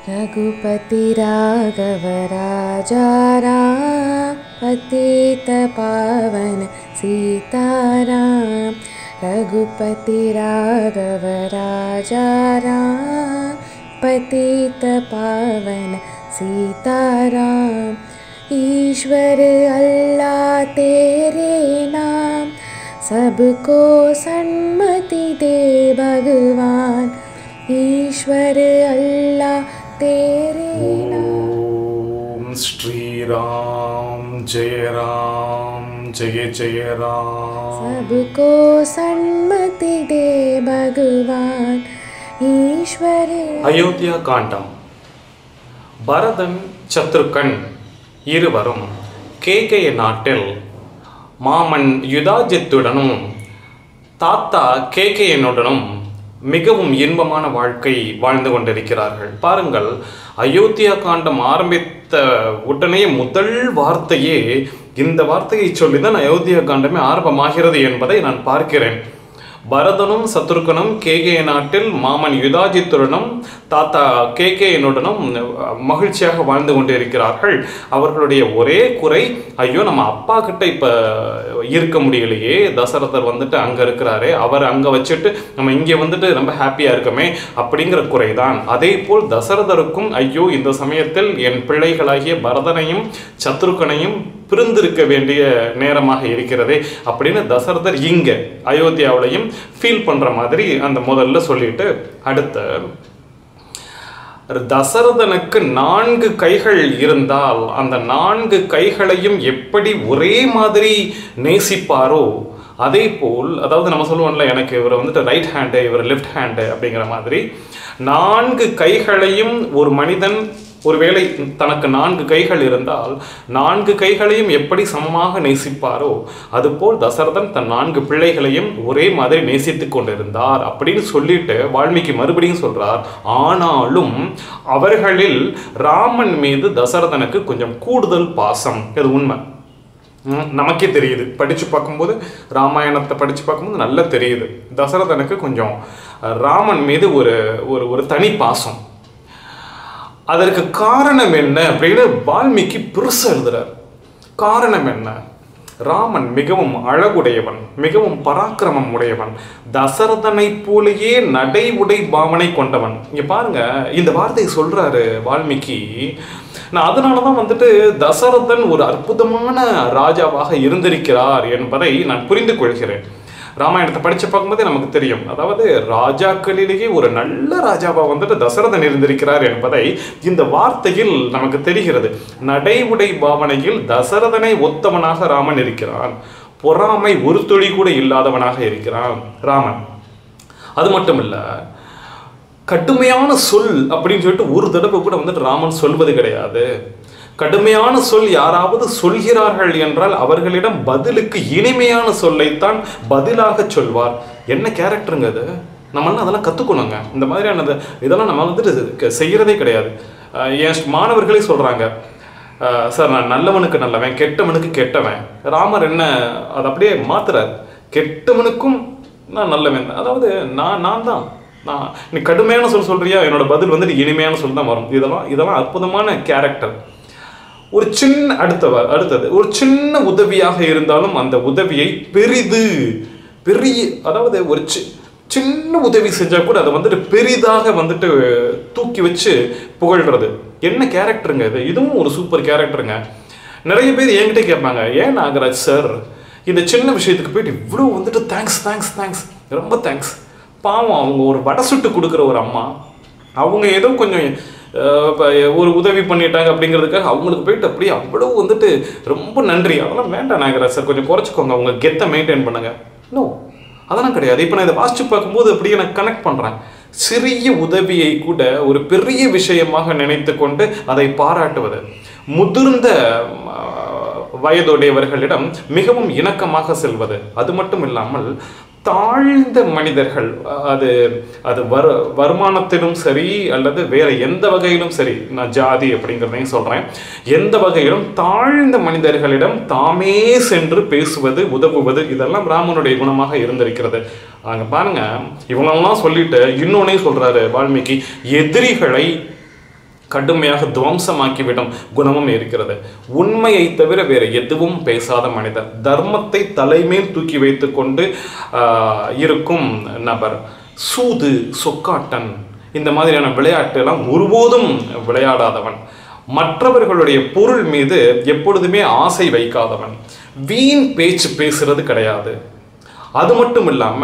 रघुपति राघव राजा राम पतित पावन सीताराम रघुपति राघव राजा राम पतित पावन सीताराम ईश्वर अल्लाह तेरे नाम सबको सन्मति दे भगवान ईश्वर अल्लाह तेरे नाम ஓம் ஸ்ரீராம் ஜெய ராம் ஜெய ஜெய ராம் सबको सन्मति दे भगवान ईश्वर அயோத்தியா காண்டம் பரதன் சத்ருகன் இருவரும் கேகய நாட்டில் மாமன் யுதாஜித்துடனும் தாத்தா கேகயனுடனும் மிகவும் இன்பமான வாழ்க்கை வாழ்ந்து கொண்டிருக்கிறார்கள் பாருங்கள் அயோத்தியா காண்டம் ஆரம்பித்த உடனே முதல் வார்த்தையே இந்த வார்த்தையை சொல்லிதான் அயோத்தியா காண்டமே ஆரம்பமாகிறது என்பதை நான் பார்க்கிறேன் பரதனும் சத்ருகனும் கேகே நாட்டில் மாமன் யுதாஜித்துடனும் தாத்தா கேகேயனுடனும் மகிழ்ச்சியாக வாழ்ந்து கொண்டிருக்கிறார்கள் அவர்களுடைய ஒரே குறை ஐயோ நம்ம அப்பா கிட்ட இப்ப இருக்க முடியலையே தசரதர் வந்துட்டு அங்க இருக்கிறாரே அவர் அங்க வச்சுட்டு நம்ம இங்க வந்துட்டு ரொம்ப ஹாப்பியா இருக்கமே அப்படிங்கிற குறைதான் அதே போல் தசரதருக்கும் ஐயோ இந்த சமயத்தில் என் பிள்ளைகளாகிய பரதனையும் சத்ருகனையும் பிரிந்திருக்க வேண்டிய நேரமாக இருக்கிறதே அப்படின்னு தசரதர் இங்க அயோத்தியாவிலையும் ஃபீல் பண்ற மாதிரி அந்த முதல்ல சொல்லிட்டு அடுத்த தசரதனுக்கு நான்கு கைகள் இருந்தால் அந்த நான்கு கைகளையும் எப்படி ஒரே மாதிரி நேசிப்பாரோ அதே போல் அதாவது நம்ம சொல்லுவோம்ல எனக்கு இவர் வந்துட்டு ரைட் ஹேண்டு இவர் லெஃப்ட் ஹேண்டு அப்படிங்கிற மாதிரி நான்கு கைகளையும் ஒரு மனிதன் ஒருவேளை தனக்கு நான்கு கைகள் இருந்தால் நான்கு கைகளையும் எப்படி சமமாக நேசிப்பாரோ அதுபோல் தசரதன் தன் நான்கு பிள்ளைகளையும் ஒரே மாதிரி நேசித்து கொண்டிருந்தார் அப்படின்னு சொல்லிட்டு வால்மீகி மறுபடியும் சொல்றார் ஆனாலும் அவர்களில் ராமன் மீது தசரதனுக்கு கொஞ்சம் கூடுதல் பாசம் இது உண்மை ம், நமக்கே தெரியுது படித்து பார்க்கும்போது ராமாயணத்தை படித்து பார்க்கும்போது நல்லா தெரியுது தசரதனுக்கு கொஞ்சம் அஹ், ராமன் மீது ஒரு ஒரு ஒரு தனி பாசம் அதற்கு காரணம் என்ன அப்படின்னு வால்மீகி பெருசா எழுதுறார் காரணம் என்ன ராமன் மிகவும் அழகுடையவன் மிகவும் பராக்கிரமம் உடையவன் தசரதனை போலேயே நடை உடை பாவனை கொண்டவன் இங்க பாருங்க இந்த வார்த்தையை சொல்றாரு வால்மீகி நான் அதனால தான் வந்துட்டு தசரதன் ஒரு அற்புதமான ராஜாவாக இருந்திருக்கிறார் என்பதை நான் புரிந்து கொள்கிறேன் ராமாயணத்தை படிச்சு பார்க்கும்போதே நமக்கு தெரியும் அதாவது ராஜாக்களிலேயே ஒரு நல்ல ராஜாவா வந்துட்டு தசரதன் இருந்திருக்கிறார் என்பதை இந்த வார்த்தையில் நமக்கு தெரிகிறது நடை உடை பாவனையில் தசரதனை ஒத்தவனாக ராமன் இருக்கிறான் பொறாமை ஒரு துளி கூட இல்லாதவனாக இருக்கிறான் ராமன் அது மட்டும் இல்ல கடுமையான சொல் அப்படின்னு சொல்லிட்டு ஒரு தடவை கூட வந்துட்டு ராமன் சொல்வது கிடையாது கடுமையான சொல் யாராவது சொல்கிறார்கள் என்றால் அவர்களிடம் பதிலுக்கு இனிமையான சொல்லைத்தான் பதிலாக சொல்வார் என்ன கேரக்டருங்க அது நம்மளாம் அதெல்லாம் கற்றுக்கணுங்க இந்த மாதிரியானது இதெல்லாம் நம்ம வந்துட்டு க- செய்யறதே கிடையாது அஹ் என் மாணவர்களே சொல்கிறாங்க சார் நான் நல்லவனுக்கு நல்லவன் கெட்டவனுக்கு கெட்டவன் ராமர் என்ன அதை அப்படியே மாத்துறார் கெட்டவனுக்கும் நான் நல்லவன் தான். அதாவது நான் நான் தான் நான் நீ கடுமையான சொல் சொல்றியா என்னோட பதில் வந்துட்டு இனிமையான சொல் தான் வரும் இதெல்லாம் இதெல்லாம் அற்புதமான கேரக்டர் ஒரு சின்ன அடுத்த அடுத்தது ஒரு சின்ன உதவியாக இருந்தாலும் அந்த உதவியை பெரிது பெரிய அதாவது ஒரு சி சின்ன உதவி செஞ்சா கூட அதை வந்துட்டு பெரிதாக வந்துட்டு தூக்கி வச்சு புகழ்றது என்ன கேரக்டருங்க இது இதுவும் ஒரு சூப்பர் கேரக்டருங்க நிறைய பேர் என்கிட்ட கேட்பாங்க ஏன் நாகராஜ் சார் இந்த சின்ன விஷயத்துக்கு போயிட்டு இவ்வளோ வந்துட்டு தேங்க்ஸ் தேங்க்ஸ் தேங்க்ஸ் ரொம்ப தேங்க்ஸ் பாவம் அவங்க ஒரு வடை சுட்டு கொடுக்குற ஒரு அம்மா அவங்க ஏதோ கொஞ்சம் அஹ், இப்ப ஒரு உதவி பண்ணிட்டாங்க அப்படிங்கிறதுக்காக அவங்களுக்கு போயிட்டு அப்படியே அவ்வளோ வந்துட்டு ரொம்ப நன்றி அதெல்லாம் வேண்டாம் நாகராஜ் சார் கொஞ்சம் குறைச்சிக்கோங்க அவங்க கெத்தை மெயின்டைன் பண்ணுங்க நோ அதெல்லாம் கிடையாது இப்போ நான் இதை வாசிச்சு பார்க்கும்போது அப்படியே நான் கனெக்ட் பண்ணுறேன் சிறிய உதவியை கூட ஒரு பெரிய விஷயமாக நினைத்து கொண்டு அதை பாராட்டுவது முதிர்ந்த அஹ், வயதுடையவர்களிடம் மிகவும் இணக்கமாக செல்வது அது மட்டும் இல்லாமல் தாழ்ந்த மனிதர்கள் அது அது வரு வருமானத்திலும் சரி அல்லது வேற எந்த வகையிலும் சரி நான் ஜாதி அப்படிங்கிறதையும் சொல்றேன் எந்த வகையிலும் தாழ்ந்த மனிதர்களிடம் தாமே சென்று பேசுவது உதவுவது இதெல்லாம் ராமனுடைய குணமாக இருந்திருக்கிறது அங்க பாருங்க இவங்களெல்லாம் சொல்லிட்டு இன்னொன்னையும் சொல்றாரு வால்மீகி எதிரிகளை கடுமையாக துவம்சமாக்கிவிடும் குணமும் இருக்கிறது உண்மையை தவிர வேறு எதுவும் பேசாத மனிதர் தர்மத்தை தலைமேல் தூக்கி வைத்துக்கொண்டு ஆஹ், இருக்கும் நபர் சூது சொக்காட்டன் இந்த மாதிரியான விளையாட்டு எல்லாம் ஒருபோதும் விளையாடாதவன் மற்றவர்களுடைய பொருள் மீது எப்பொழுதுமே ஆசை வைக்காதவன் வீண் பேச்சு பேசுறது கிடையாது அது மட்டும் இல்லாம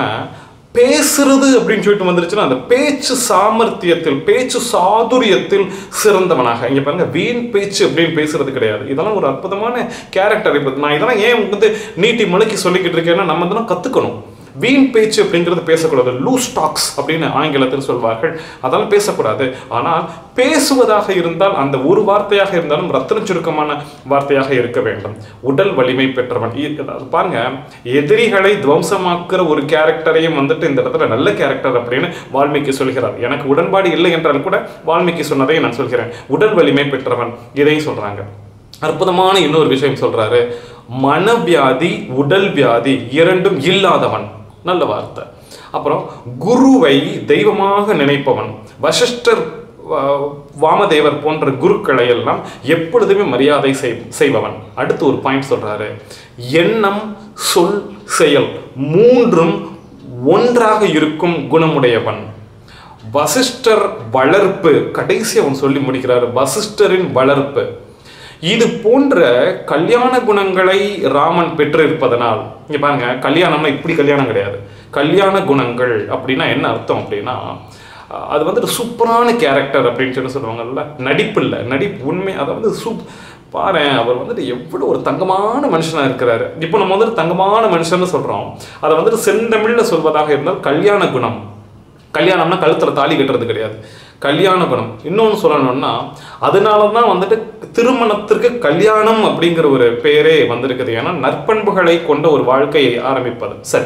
பேசுறது அப்படின்னு சொல்லிட்டு வந்துருச்சுன்னா அந்த பேச்சு சாமர்த்தியத்தில் பேச்சு சாதுரியத்தில் சிறந்தவனாக இங்க பாருங்க வீண் பேச்சு அப்படின்னு பேசுறது கிடையாது இதெல்லாம் ஒரு அற்புதமான கேரக்டர் இப்போ நான் இதெல்லாம் ஏன் வந்து நீட்டி மழுக்கி சொல்லிக்கிட்டு இருக்கேன்னா நம்ம இதெல்லாம் கத்துக்கணும் வீண் பேச்சு அப்படிங்கிறது பேசக்கூடாது லூஸ் டாக்ஸ் அப்படின்னு ஆங்கிலத்தில் சொல்வார்கள் அதெல்லாம் பேசக்கூடாது ஆனால் பேசுவதாக இருந்தால் அந்த ஒரு வார்த்தையாக இருந்தாலும் ரத்தன சுருக்கமான வார்த்தையாக இருக்க வேண்டும் உடல் வலிமை பெற்றவன் இ- அதாவது பாருங்க எதிரிகளை துவம்சமாக்குற ஒரு கேரக்டரையும் வந்துட்டு இந்த இடத்துல நல்ல கேரக்டர் அப்படின்னு வால்மீகி சொல்கிறார் எனக்கு உடன்பாடு இல்லை என்றால் கூட வால்மீகி சொன்னதை நான் சொல்கிறேன் உடல் வலிமை பெற்றவன் இதையும் சொல்றாங்க அற்புதமான இன்னொரு விஷயம் சொல்றாரு மனவியாதி உடல் வியாதி இரண்டும் இல்லாதவன் நல்ல வார்த்தை அப்புறம் குருவை தெய்வமாக நினைப்பவன் வசிஷ்டர் வா- வாமதேவர் போன்ற குருக்களை எல்லாம் எப்பொழுதுமே மரியாதை செய் செய்பவன் அடுத்து ஒரு பாயிண்ட் சொல்றாரு எண்ணம் சொல் செயல் மூன்றும் ஒன்றாக இருக்கும் குணமுடையவன் வசிஷ்டர் வளர்ப்பு கடைசி அவன் சொல்லி முடிக்கிறார் வசிஷ்டரின் வளர்ப்பு இது போன்ற கல்யாண குணங்களை ராமன் பெற்றிருப்பதனால் இங்க பாருங்க கல்யாணம்னா இப்படி கல்யாணம் கிடையாது கல்யாண குணங்கள் அப்படின்னா என்ன அர்த்தம் அப்படின்னா அஹ், அது வந்துட்டு சூப்பரான கேரக்டர் அப்படின்னு சொல்லி சொல்லுவாங்கல்ல நடிப்பு இல்லை நடிப்பு உண்மை அதை வந்து சூப் பாரேன் அவர் வந்துட்டு எவ்வளோ ஒரு தங்கமான மனுஷனா இருக்கிறாரு இப்போ நம்ம வந்துட்டு தங்கமான மனுஷன்னு சொல்றோம் அதை வந்துட்டு செந்தமிழ்ல சொல்வதாக இருந்தால் கல்யாண குணம் கல்யாணம்னா கழுத்துல தாலி கட்டுறது கிடையாது கல்யாண குணம் இன்னொன்று சொல்லணும்னா அதனால தான் வந்துட்டு திருமணத்திற்கு கல்யாணம் அப்படிங்கிற ஒரு பெயரே வந்திருக்குது ஏன்னா நற்பண்புகளை கொண்ட ஒரு வாழ்க்கையை ஆரம்பிப்பது சரி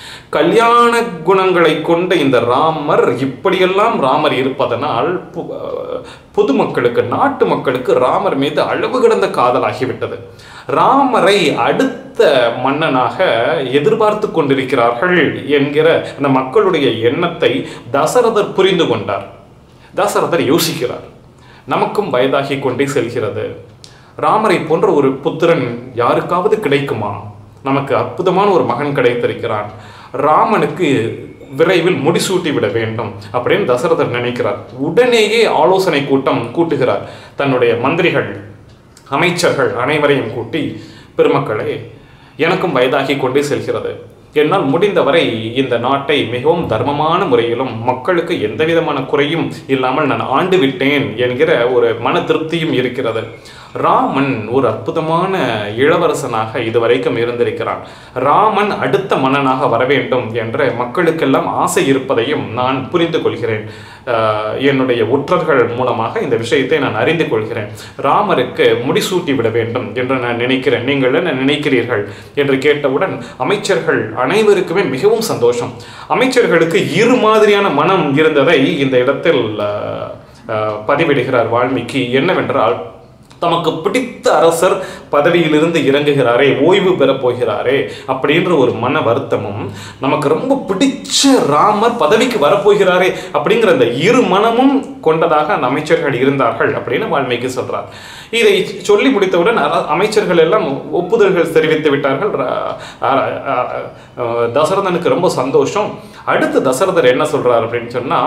கல்யாண குணங்களை கொண்ட இந்த ராமர் இப்படியெல்லாம் ராமர் இருப்பதனால் பு- அஹ் பொதுமக்களுக்கு நாட்டு மக்களுக்கு ராமர் மீது அளவு கடந்த காதலாகிவிட்டது ராமரை அடுத்த மன்னனாக எதிர்பார்த்து கொண்டிருக்கிறார்கள் என்கிற அந்த மக்களுடைய எண்ணத்தை தசரதர் புரிந்து கொண்டார் தசரதர் யோசிக்கிறார் நமக்கும் வயதாகி கொண்டே செல்கிறது ராமரை போன்ற ஒரு புத்திரன் யாருக்காவது கிடைக்குமா நமக்கு அற்புதமான ஒரு மகன் கிடைத்திருக்கிறான் ராமனுக்கு விரைவில் முடிசூட்டி விட வேண்டும் அப்படின்னு தசரதர் நினைக்கிறார் உடனேயே ஆலோசனை கூட்டம் கூட்டுகிறார் தன்னுடைய மந்திரிகள் அமைச்சர்கள் அனைவரையும் கூட்டி பெருமக்களே எனக்கும் வயதாகி கொண்டே செல்கிறது என்னால் முடிந்தவரை இந்த நாட்டை மிகவும் தர்மமான முறையிலும் மக்களுக்கு எந்த விதமான குறையும் இல்லாமல் நான் ஆண்டு விட்டேன் என்கிற ஒரு மன திருப்தியும் இருக்கிறது ராமன் ஒரு அற்புதமான இளவரசனாக இதுவரைக்கும் இருந்திருக்கிறான் ராமன் அடுத்த மன்னனாக வர வேண்டும் என்ற மக்களுக்கெல்லாம் ஆசை இருப்பதையும் நான் புரிந்து கொள்கிறேன் ஆஹ் என்னுடைய உற்றர்கள் மூலமாக இந்த விஷயத்தை நான் அறிந்து கொள்கிறேன் ராமருக்கு முடிசூட்டி விட வேண்டும் என்று நான் நினைக்கிறேன் நீங்கள் என்ன நினைக்கிறீர்கள் என்று கேட்டவுடன் அமைச்சர்கள் அனைவருக்குமே மிகவும் சந்தோஷம் அமைச்சர்களுக்கு இரு மாதிரியான மனம் இருந்ததை இந்த இடத்தில் ஆஹ், ஆஹ், பதிவிடுகிறார் வால்மீகி என்னவென்றால் தமக்கு பிடித்த அரசர் பதவியிலிருந்து இறங்குகிறாரே ஓய்வு பெறப் போகிறாரே அப்படின்ற ஒரு மன வருத்தமும் நமக்கு ரொம்ப பிடிச்ச ராமர் பதவிக்கு வரப்போகிறாரே அப்படிங்கிற அந்த இரு மனமும் கொண்டதாக அந்த அமைச்சர்கள் இருந்தார்கள் அப்படின்னு வால்மீகி சொல்றார் இதை சொல்லி முடித்தவுடன் அர- அமைச்சர்கள் எல்லாம் ஒப்புதல்கள் தெரிவித்து விட்டார்கள் ர- அ- அ- அ- தசரதனுக்கு ரொம்ப சந்தோஷம் அடுத்து தசரதர் என்ன சொல்றார் அப்படின்னு சொன்னா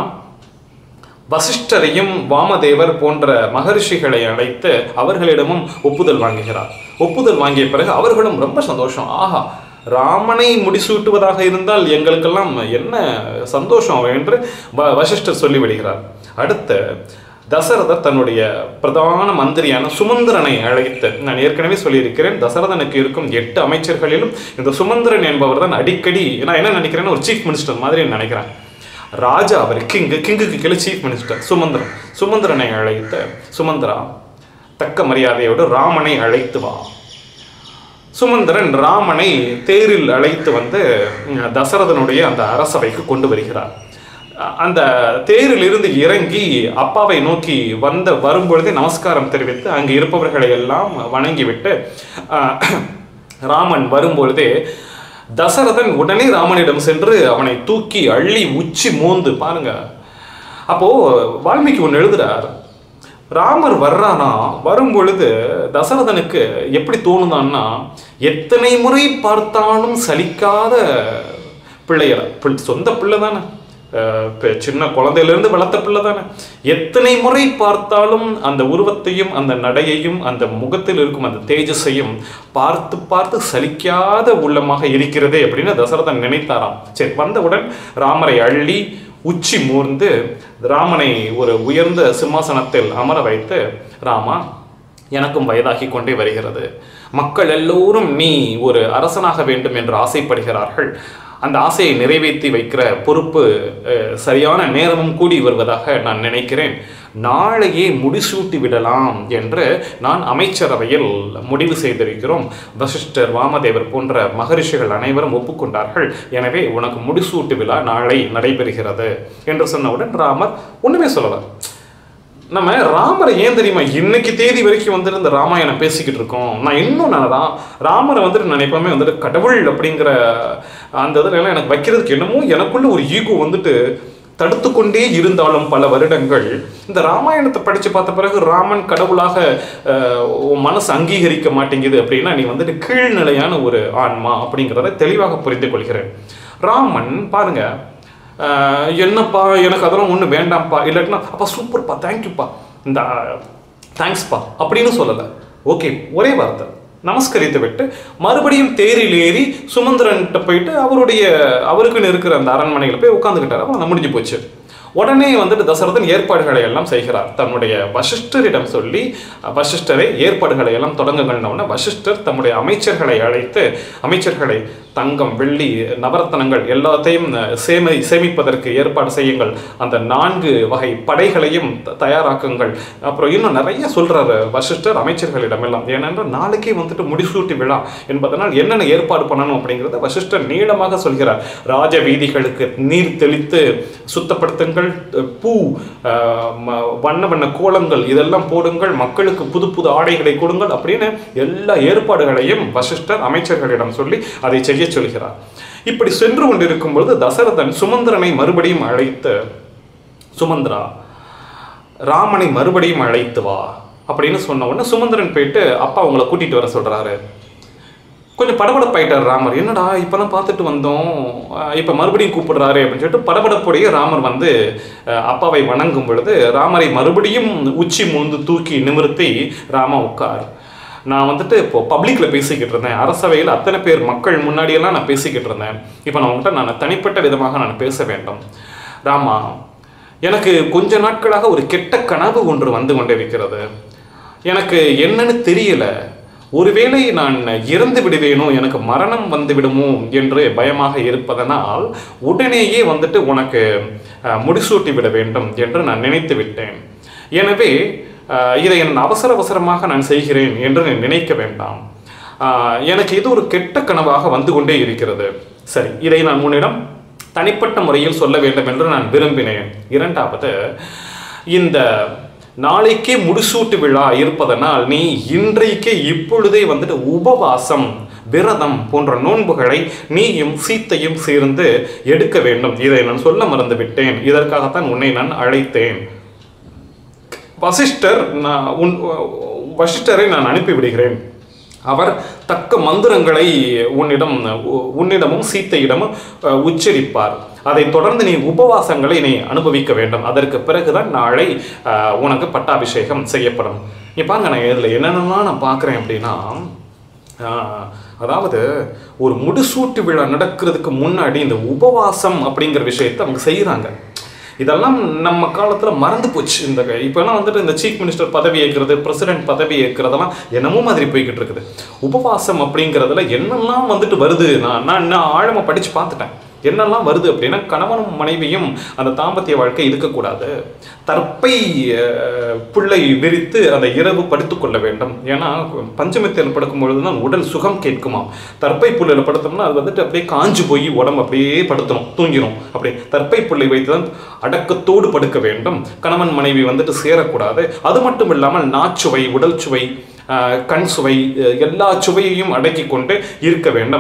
வசிஷ்டரையும் வாமதேவர் போன்ற மகரிஷிகளை அழைத்து அவர்களிடமும் ஒப்புதல் வாங்குகிறார் ஒப்புதல் வாங்கிய பிறகு அவர்களும் ரொம்ப சந்தோஷம் ஆஹா ராமனை முடிசூட்டுவதாக இருந்தால் எங்களுக்கெல்லாம் என்ன சந்தோஷம் என்று வ- வசிஷ்டர் சொல்லிவிடுகிறார் அடுத்து தசரதர் தன்னுடைய பிரதான மந்திரியான சுமந்திரனை அழைத்து நான் ஏற்கனவே சொல்லியிருக்கிறேன் தசரதனுக்கு இருக்கும் எட்டு அமைச்சர்களிலும் இந்த சுமந்திரன் என்பவர் தான் அடிக்கடி நான் என்ன நினைக்கிறேன்னா ஒரு சீஃப் மினிஸ்டர் மாதிரி நினைக்கிறேன் ராஜா அவர் கிங்கு கிங்குக்கு கீழே சீஃப் மினிஸ்டர் சுமந்திரன் சுமந்திரனை அழைத்து சுமந்திரா தக்க மரியாதையோடு ராமனை அழைத்து வா சுமந்திரன் ராமனை தேரில் அழைத்து வந்து உம், தசரதனுடைய அந்த அரசவைக்கு கொண்டு வருகிறார் அ- அந்த தேரில் இருந்து இறங்கி அப்பாவை நோக்கி வந்த வரும்பொழுதே நமஸ்காரம் தெரிவித்து அங்கு இருப்பவர்களை எல்லாம் வணங்கிவிட்டு அஹ், ராமன் வரும்பொழுதே தசரதன் உடனே ராமனிடம் சென்று அவனை தூக்கி அள்ளி உச்சி மோந்து பாருங்க அப்போ வால்மீகி ஒன்று எழுதுறார் ராமர் வர்றானா வரும் பொழுது தசரதனுக்கு எப்படி தோணுதான்னா எத்தனை முறை பார்த்தாலும் சலிக்காத பிள்ளையரா பிள்- சொந்த பிள்ளை தானே அஹ் இப்ப சின்ன குழந்தையிலிருந்து வளர்த்த பிள்ளை தானே எத்தனை முறை பார்த்தாலும் அந்த உருவத்தையும் அந்த நடையையும் அந்த முகத்தில் இருக்கும் அந்த தேஜஸையும் பார்த்து பார்த்து சலிக்காத உள்ளமாக இருக்கிறதே அப்படின்னு தசரதன் நினைத்தாராம் சரி வந்தவுடன் ராமரை அள்ளி உச்சி மூர்ந்து ராமனை ஒரு உயர்ந்த சிம்மாசனத்தில் அமர வைத்து ராமா எனக்கும் வயதாகி கொண்டே வருகிறது மக்கள் எல்லோரும் நீ ஒரு அரசனாக வேண்டும் என்று ஆசைப்படுகிறார்கள் அந்த ஆசையை நிறைவேற்றி வைக்கிற பொறுப்பு அஹ், சரியான நேரமும் கூடி வருவதாக நான் நினைக்கிறேன் நாளையே முடிசூட்டி விடலாம் என்று நான் அமைச்சரவையில் முடிவு செய்திருக்கிறோம் வசிஷ்டர் வாமதேவர் போன்ற மகரிஷிகள் அனைவரும் ஒப்புக்கொண்டார்கள் எனவே உனக்கு முடிசூட்டு விழா நாளை நடைபெறுகிறது என்று சொன்னவுடன் ராமர் ஒண்ணுமே சொல்லல நம்ம ராமரை ஏன் தெரியுமா இன்னைக்கு தேதி வரைக்கும் வந்துட்டு இந்த ராமாயணம் பேசிக்கிட்டு இருக்கோம் நான் இன்னும் நான் ரா ராமரை வந்துட்டு நான் எப்பவுமே வந்துட்டு கடவுள் அப்படிங்கிற அந்த இதுல எல்லாம் எனக்கு வைக்கிறதுக்கு என்னமோ எனக்குள்ள ஒரு ஈகோ வந்துட்டு தடுத்து கொண்டே இருந்தாலும் பல வருடங்கள் இந்த ராமாயணத்தை படிச்சு பார்த்த பிறகு ராமன் கடவுளாக அஹ், உன் மனசு அங்கீகரிக்க மாட்டேங்குது அப்படின்னா நீ வந்துட்டு கீழ்நிலையான ஒரு ஆன்மா அப்படிங்கிறத தெளிவாக புரிந்து கொள்கிறேன் ராமன் பாருங்க ஆஹ் என்னப்பா எனக்கு அதெல்லாம் ஒன்றும் வேண்டாம்ப்பா இல்லாட்டினா அப்பா சூப்பர்ப்பா தேங்க்யூப்பா இந்த தேங்க்ஸ்ப்பா அப்படின்னு சொல்லலை ஓகே ஒரே வார்த்தை நமஸ்கரித்து விட்டு மறுபடியும் தேரில் ஏறி சுமந்திரன்கிட்ட போயிட்டு அவருடைய அவருக்குன்னு இருக்கிற அந்த அரண்மனையில் போய் உட்காந்துக்கிட்டாரு அப்போ முடிஞ்சு போச்சு உடனே வந்துட்டு தசரதன் ஏற்பாடுகளை எல்லாம் செய்கிறார் தன்னுடைய வசிஷ்டரிடம் சொல்லி வசிஷ்டரை ஏற்பாடுகளை எல்லாம் தொடங்குங்கள்னு வசிஷ்டர் தம்முடைய அமைச்சர்களை அழைத்து அமைச்சர்களை தங்கம் வெள்ளி நவரத்தனங்கள் எல்லாத்தையும் சேமி சேமிப்பதற்கு ஏற்பாடு செய்யுங்கள் அந்த நான்கு வகை படைகளையும் த- தயாராக்குங்கள் அப்புறம் இன்னும் நிறைய சொல்றாரு வசிஷ்டர் அமைச்சர்களிடம் எல்லாம் ஏனென்றால் நாளைக்கே வந்துட்டு முடிசூட்டி விழா என்பதனால் என்னென்ன ஏற்பாடு பண்ணணும் அப்படிங்கிறத வசிஷ்டர் நீளமாக சொல்கிறார் ராஜ வீதிகளுக்கு நீர் தெளித்து சுத்தப்படுத்துங்கள் பூ ஆஹ், ம- வண்ண வண்ண கோலங்கள் இதெல்லாம் போடுங்கள் மக்களுக்கு புது புது ஆடைகளை கொடுங்கள் அப்படின்னு எல்லா ஏற்பாடுகளையும் வசிஷ்டர் அமைச்சர்களிடம் சொல்லி அதை செய்ய சொல்கிறார் இப்படி சென்று கொண்டிருக்கும் பொழுது தசரதன் சுமந்திரனை மறுபடியும் அழைத்து சுமந்திரா ராமனை மறுபடியும் அழைத்து வா அப்படின்னு சொன்ன உடனே சுமந்திரன் போயிட்டு அப்பா உங்களை கூட்டிட்டு வர சொல்றாரு கொஞ்சம் படபடப்பாயிட்டார் ராமர் என்னடா இப்பதான் பார்த்துட்டு வந்தோம் அஹ் இப்ப மறுபடியும் கூப்பிடுறாரு அப்படின்னு சொல்லிட்டு படபடப்புடைய ராமர் வந்து அஹ், அப்பாவை வணங்கும் பொழுது ராமரை மறுபடியும் உச்சி மூந்து தூக்கி நிமிர்த்தி ராமா உட்கார் நான் வந்துட்டு இப்போ பப்ளிக்ல பேசிக்கிட்டு இருந்தேன் அரசவையில் அத்தனை பேர் மக்கள் முன்னாடியெல்லாம் நான் பேசிக்கிட்டு இருந்தேன் இப்போ நான் உங்கள்கிட்ட நான் தனிப்பட்ட விதமாக நான் பேச வேண்டும் ராமா எனக்கு கொஞ்ச நாட்களாக ஒரு கெட்ட கனவு ஒன்று வந்து கொண்டிருக்கிறது எனக்கு என்னன்னு தெரியல ஒருவேளை நான் இறந்து விடுவேனோ எனக்கு மரணம் வந்து விடுமோ என்று பயமாக இருப்பதனால் உடனேயே வந்துட்டு உனக்கு அஹ், முடிசூட்டி விட வேண்டும் என்று நான் நினைத்து விட்டேன் எனவே அஹ், இதை நான் அவசர அவசரமாக நான் செய்கிறேன் என்று நீ நினைக்க வேண்டாம் அஹ், எனக்கு இது ஒரு கெட்ட கனவாக வந்து கொண்டே இருக்கிறது சரி இதை நான் உன்னிடம் தனிப்பட்ட முறையில் சொல்ல வேண்டும் என்று நான் விரும்பினேன் இரண்டாவது இந்த நாளைக்கே முடிசூட்டு விழா இருப்பதனால் நீ இன்றைக்கே இப்பொழுதே வந்துட்டு உபவாசம் விரதம் போன்ற நோன்புகளை நீயும் சீத்தையும் சேர்ந்து எடுக்க வேண்டும் இதை நான் சொல்ல மறந்து விட்டேன் இதற்காகத்தான் உன்னை நான் அழைத்தேன் வசிஷ்டர் நான் உன் வசிஷ்டரை நான் அனுப்பி விடுகிறேன் அவர் தக்க மந்திரங்களை உன்னிடம் உன்னிடமும் சீத்தையிடமும் அஹ், உச்சரிப்பார் அதைத் தொடர்ந்து நீ உபவாசங்களை நீ அனுபவிக்க வேண்டும் அதற்கு பிறகுதான் நாளை அஹ், உனக்கு பட்டாபிஷேகம் செய்யப்படும் நீ பாருங்க நான் இதில் என்னென்னலாம் நான் பார்க்குறேன் அப்படின்னா ஆஹ், அதாவது ஒரு முடிசூட்டு விழா நடக்கிறதுக்கு முன்னாடி இந்த உபவாசம் அப்படிங்கிற விஷயத்தை அவங்க செய்கிறாங்க இதெல்லாம் நம்ம காலத்தில் மறந்து போச்சு இந்த இப்போலாம் வந்துட்டு இந்த சீஃப் மினிஸ்டர் பதவி ஏற்கிறது பிரசிடென்ட் பதவி ஏற்கிறதெல்லாம் என்னமோ மாதிரி போய்கிட்டு இருக்குது உபவாசம் அப்படிங்கிறதுல என்னெல்லாம் வந்துட்டு வருது நான் நான் இன்னும் ஆழமாக படித்து பார்த்துட்டேன் என்னெல்லாம் வருது அப்படின்னா கணவனும் மனைவியும் அந்த தாம்பத்திய வாழ்க்கை இருக்கக்கூடாது தற்பை அஹ், புல்லை விரித்து அந்த இரவு படுத்துக் கொள்ள வேண்டும் ஏன்னா பஞ்சமத்தில் படுக்கும் பொழுது தான் உடல் சுகம் கேட்குமாம் தற்பை புல்லில் படுத்தோம்னா அது வந்துட்டு அப்படியே காஞ்சு போய் உடம்பு அப்படியே படுத்தணும் தூங்கிடும் அப்படி தற்பை புல்லை வைத்து தான் அடக்கத்தோடு படுக்க வேண்டும் கணவன் மனைவி வந்துட்டு சேரக்கூடாது அது மட்டும் இல்லாமல் நாச்சுவை உடல் சுவை ஆஹ், கண் சுவை அஹ், எல்லா சுவையையும் அடக்கி கொண்டு இருக்க வேண்டும்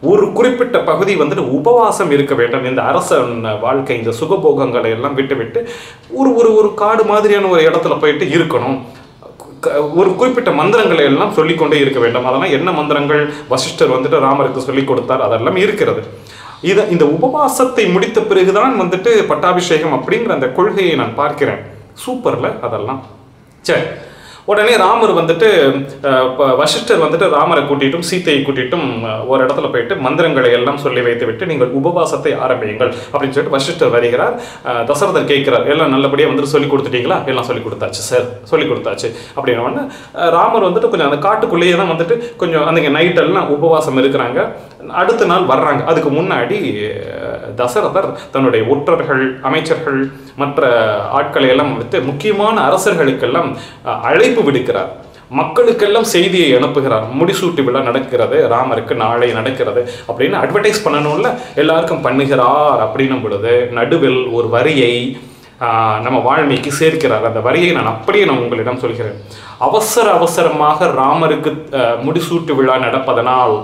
ஒரு குறிப்பிட்ட பகுதி வந்துட்டு உபவாசம் இருக்க வேண்டும் இந்த அரசன் வாழ்க்கை இந்த சுகபோகங்களை எல்லாம் விட்டு விட்டு ஒரு ஒரு ஒரு காடு மாதிரியான ஒரு இடத்துல போயிட்டு இருக்கணும் க- ஒரு குறிப்பிட்ட மந்திரங்களை எல்லாம் சொல்லிக்கொண்டே இருக்க வேண்டும் அதெல்லாம் என்ன மந்திரங்கள் வசிஷ்டர் வந்துட்டு ராமருக்கு சொல்லிக் கொடுத்தார் அதெல்லாம் இருக்கிறது இத இந்த உபவாசத்தை முடித்த பிறகுதான் வந்துட்டு பட்டாபிஷேகம் அப்படிங்கிற அந்த கொள்கையை நான் பார்க்கிறேன் சூப்பர்ல அதெல்லாம் சரி உடனே ராமர் வந்துட்டு அஹ், ப- வசிஷ்டர் வந்துட்டு ராமரை கூட்டிட்டும் சீத்தையை கூட்டிட்டும் அஹ், ஒரு இடத்துல போயிட்டு மந்திரங்களை எல்லாம் சொல்லி வைத்து விட்டு நீங்கள் உபவாசத்தை ஆரம்பியுங்கள் அப்படின்னு சொல்லிட்டு வசிஷ்டர் வருகிறார் அஹ், தசரதர் கேட்கிறார் எல்லாம் நல்லபடியாக வந்துட்டு சொல்லி கொடுத்துட்டீங்களா எல்லாம் சொல்லி கொடுத்தாச்சு சார் சொல்லி கொடுத்தாச்சு அப்படின்ன உடனே அஹ், ராமர் வந்துட்டு கொஞ்சம் அந்த காட்டுக்குள்ளேயே தான் வந்துட்டு கொஞ்சம் அந்த நைட் எல்லாம் உபவாசம் இருக்கிறாங்க அடுத்த நாள் வர்றாங்க அதுக்கு முன்னாடி அஹ், தசரதர் தன்னுடைய ஒற்றர்கள் அமைச்சர்கள் மற்ற ஆட்களை எல்லாம் வைத்து முக்கியமான அரசர்களுக்கெல்லாம் அஹ், அழைப்பு விடுக்கிறார் மக்களுக்கெல்லாம் செய்தியை அனுப்புகிறார் முடிசூட்டு விழா நடக்கிறது ராமருக்கு நாளை நடக்கிறது அப்படின்னு அட்வர்டைஸ் பண்ணணும்ல எல்லாருக்கும் பண்ணுகிறார் அப்படின்னும் பொழுது நடுவில் ஒரு வரியை ஆஹ், நம்ம வால்மீகி சேர்க்கிறார் அந்த வரியை நான் அப்படியே நான் உங்களிடம் சொல்கிறேன் அவசர அவசரமாக ராமருக்கு அஹ், முடிசூட்டு விழா நடப்பதனால்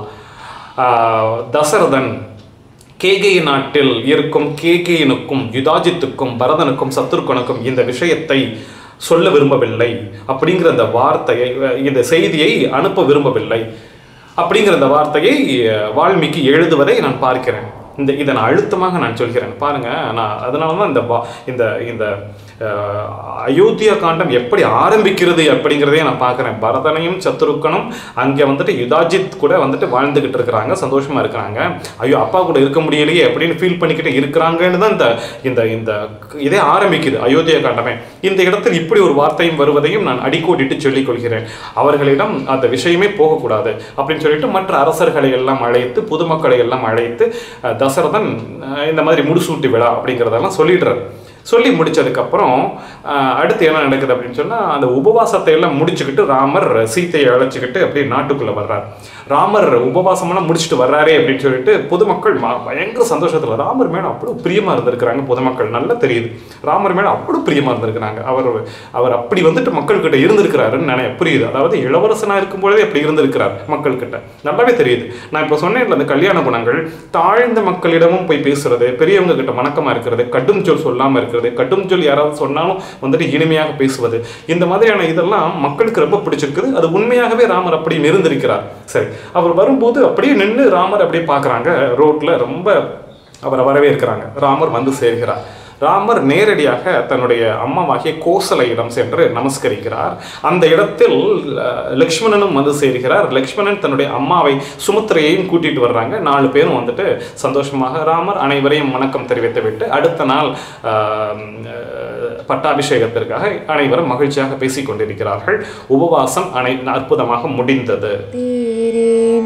ஆஹ், தசரதன் கேகய நாட்டில் இருக்கும் கேகேயனுக்கும் யுதாஜித்துக்கும் பரதனுக்கும் சத்ருக்கனுக்கும் இந்த விஷயத்தை சொல்ல விரும்பவில்லை அப்படிங்கிற அந்த வார்த்தையை அஹ், இந்த செய்தியை அனுப்ப விரும்பவில்லை அப்படிங்கிற அந்த வார்த்தையை அஹ், வால்மீகி எழுதுவதை நான் பார்க்கிறேன் இந்த இதை நான் அழுத்தமாக நான் சொல்கிறேன் பாருங்க நான் அதனால தான் இந்த வா- இந்த இந்த அஹ், அயோத்தியா காண்டம் எப்படி ஆரம்பிக்கிறது அப்படிங்கிறதே நான் பார்க்குறேன் பரதனையும் சத்துருக்கனும் அங்கே வந்துட்டு யுதாஜித் கூட வந்துட்டு வாழ்ந்துகிட்டு இருக்கிறாங்க சந்தோஷமா இருக்கிறாங்க ஐயோ அப்பா கூட இருக்க முடியலையே அப்படின்னு ஃபீல் பண்ணிக்கிட்டு இருக்கிறாங்கன்னு தான் இந்த இந்த இந்த இதே ஆரம்பிக்குது அயோத்தியா காண்டமே இந்த இடத்தில் இப்படி ஒரு வார்த்தையும் வருவதையும் நான் அடிக்கோடிட்டு சொல்லிக் கொள்கிறேன் அவர்களிடம் அந்த விஷயமே போகக்கூடாது அப்படின்னு சொல்லிட்டு மற்ற அரசர்களை எல்லாம் அழைத்து பொதுமக்களை எல்லாம் அழைத்து அஹ், தசரதன் அஹ், இந்த மாதிரி முடிசூட்டு விழா அப்படிங்கிறதெல்லாம் சொல்லிடுறார் சொல்லி முடிச்சதுக்கப்புறம் அஹ், அடுத்து என்ன நடக்குது அப்படின்னு சொன்னால் அந்த உபவாசத்தை எல்லாம் முடிச்சுக்கிட்டு ராமர் சீத்தையை அழைச்சிக்கிட்டு அப்படியே நாட்டுக்குள்ளே வர்றார் ராமர் உபவாசமெல்லாம் முடிச்சுட்டு வர்றாரே அப்படின்னு சொல்லிட்டு பொதுமக்கள் ம- பயங்கர சந்தோஷத்தில் ராமர் மேலே அவ்வளோ பிரியமாக இருந்திருக்கிறாங்க பொதுமக்கள் நல்லா தெரியுது ராமர் மேலே அவ்வளோ பிரியமாக இருந்திருக்கிறாங்க அவர் அவர் அப்படி வந்துட்டு மக்கள்கிட்ட இருந்திருக்கிறாருன்னு நினைய புரியுது அதாவது இளவரசனாக இருக்கும்பொழுதே அப்படி இருந்திருக்கிறார் மக்கள்கிட்ட நல்லாவே தெரியுது நான் இப்போ சொன்னேன்ல அந்த கல்யாண குணங்கள் தாழ்ந்த மக்களிடமும் போய் பேசுறது பெரியவங்க கிட்ட வணக்கமாக இருக்கிறது கடும் சொல் சொல்லாமல் இருக்கிறது கடும் சொல் யாராவது சொன்னாலும் வந்துட்டு இனிமையாக பேசுவது இந்த மாதிரியான இதெல்லாம் மக்களுக்கு ரொம்ப பிடிச்சிருக்குது அது உண்மையாகவே ராமர் அப்படி இருந்திருக்கிறார் சரி அவர் வரும்போது அப்படியே நின்று ராமர் அப்படியே பார்க்குறாங்க ரோட்ல ரொம்ப அவரை வரவேற்கிறாங்க ராமர் வந்து சேர்கிறார் ராமர் நேரடியாக தன்னுடைய அம்மாவாகிய கோசலையிடம் சென்று நமஸ்கரிக்கிறார் அந்த இடத்தில் அஹ், லக்ஷ்மணனும் வந்து சேர்கிறார் லக்ஷ்மணன் தன்னுடைய அம்மாவை சுமுத்திரையையும் கூட்டிட்டு வர்றாங்க நாலு பேரும் வந்துட்டு சந்தோஷமாக ராமர் அனைவரையும் வணக்கம் தெரிவித்து விட்டு அடுத்த நாள் ஆஹ், அஹ், பட்டாபிஷேகத்திற்காக அனைவரும் மகிழ்ச்சியாக பேசிக் கொண்டிருக்கிறார்கள் உபவாசம் அனை அற்புதமாக முடிந்தது तेरे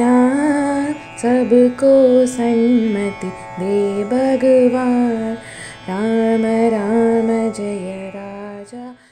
नाम सबको सन्मति दे भगवान राम राम जय राजा